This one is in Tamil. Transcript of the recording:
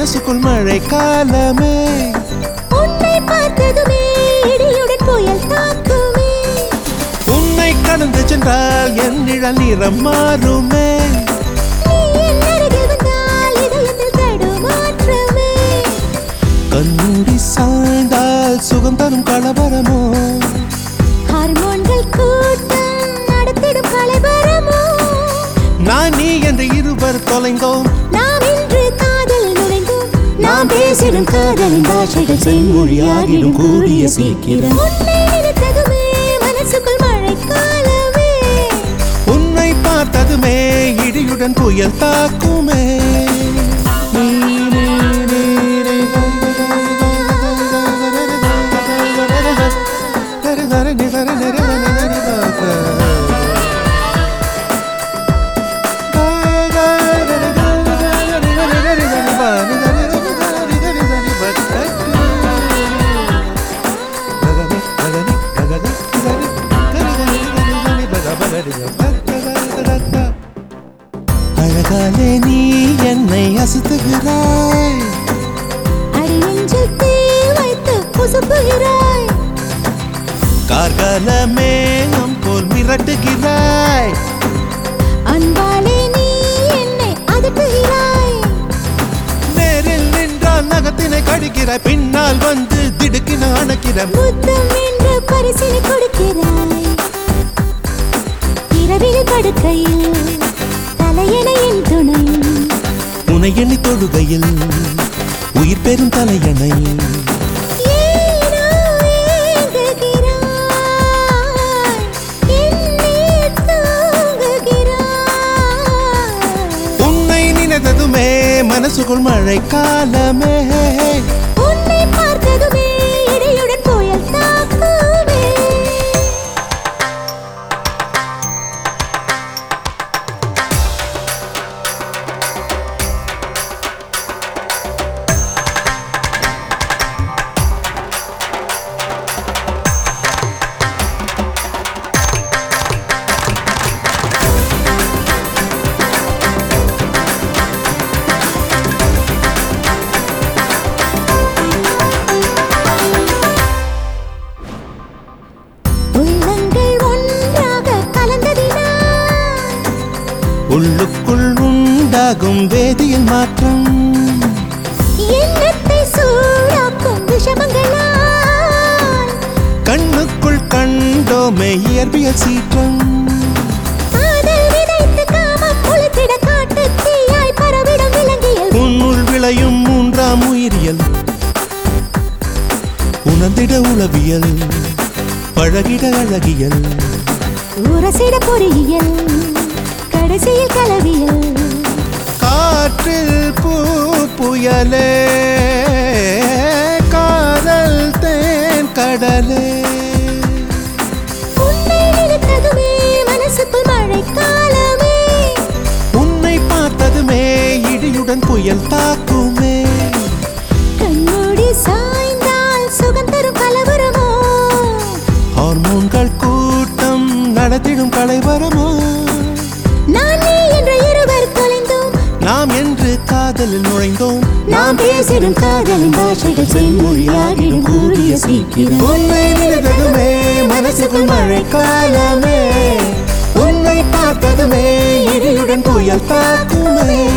மனசுக்குள் மழை காலமே உன்னை பார்த்ததுமே இடியுடன் புயல் தாக்குமே உன்னை கடந்து சென்றால் என் நிழல் நிறம் மாறுமே நீ என் அருகில் வந்தால் இதயத்தில் தடுமாற்றமே கண்மூடி சாய்ந்தால் சுகம் தரும் கலவரமோ ஹார்மோன்கள் கூட்டம் நடத்திடும் கலைவரமோ நான் நீ என்று இருவர் தொலைந்தோம் நாம் இன்று காதல் நுழைந்தோம் நாம் பேசிடும் காதலின் பாஷைகள் செம்மொழியாகிடும் கூடிய சீக்கிரம் உன்னை நினைத்ததுமே மனசுக்குள் மழை காலமே உன்னை பார்த்ததுமே இடியுடன் புயல் தாக்குமே அழகாலே நீ என்னை அசுத்துகிறாய் அடி நெஞ்சில் தீ வைத்து புசுப்புகிறாய் கார்கால மேகம் போல் மிரட்டுகிறாய் அன்பாலே நீ என்னை அதட்டுகிறாய் நேரில் நின்றால் நகத்தினை கடிக்கிறாய் பின்னால் வந்து திடுக்கின அணைக்கிற முத்தம் என்ற பரிசினை கொடுக்கிறாய் இரவில் படுக்கையில் தலையணை என் துணை உனை எண்ணி தொழுகையில் உயிர் பெறும் தலையணை ஏனோ ஏங்குகிறாய் என்னில் தூங்குகிறாய் உன்னை நினைத்ததுமே மனசுக்குள் மழை காலமே உன்னை பார்த்ததுமே இடையுடன் புயல் தாக்குமே உள்ளங்கள் ஒன்றாக கலந்ததினால் உள்ளுக்குள் உண்டாகும் வேதியின் மாற்றம் எண்ணத்தை சூடாக்கும் விஷமங்களால் கண்ணுக்குள் கண்டோமே இயற்பியல் சீற்றம் காதல் விதைத்து காமம் முளைத்திட காட்டுத் தீயாய் பரவிடும் விலங்கியல் உன்னுள் விளையும் மூன்றாம் உயிரியல் உணர்ந்திட உளவியல் பழகிட அழகியல் உரசிட பொறியியல் கடைசியில் கலவியல் காற்றில் பூ புயலே காதல் தேன் கடலே உன்னை நினைத்ததுமே மனசுக்குள் மழை காலமே உன்னை பார்த்ததுமே இடியுடன் புயல் தாக்குமே கண்மூடி சாய்ந்தால் சுகம் தரும் கலவரமோ ஹார்மோன்கள் கூட்டம் நடத்திடும் கலைவரமோ நான் நீ என்ற இருவர் தொலைந்தோம் நாம் என்று காதலில் நுழைந்தோம் நாம் பேசிடும் காதலின் பாஷைகள் செம்மொழியாகிடும் கூடிய சீக்கிரம் உன்னை நினைத்ததுமே மனசுக்குள் மழை காலமே உன்னை பார்த்ததுமே இடியுடன் புயல் தாக்குமே